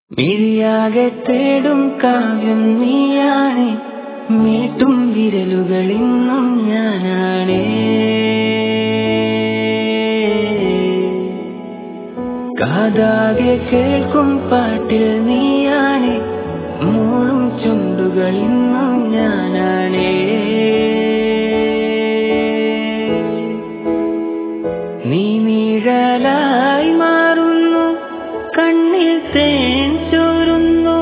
മിഴിയാകെ തേടും കാവ്യം നീയാണേ മീട്ടും വിരലുകളിന്നും ഞാനാണേ കാതാകെ കേൾക്കും പാട്ടിൽ നീയാണേ മൂളും ചുണ്ടുകളിന്നും ഞാനാണേ നീ നിഴലായി മാറുന്നു കണ്ണിൽ തേൻ ചോരുന്നു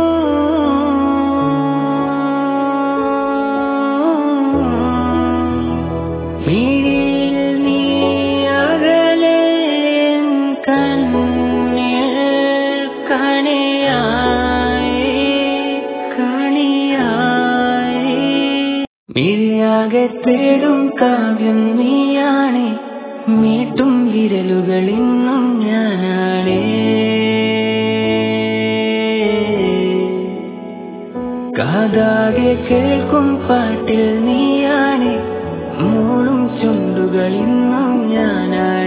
മിഴിയിൽ നീ അകലെ എൻ കണ്ണിൽ കണിയായി കണിയായി മിഴിയാകെ തേടും കാവ്യം നീയാണേ മീട്ടും വിരലുകളിന്നും ഞാനാണേ കാതാകെ കേൾക്കും പാട്ടിൽ നീയാണേ മൂളും ചുണ്ടുകളിന്നും ഞാനാണേ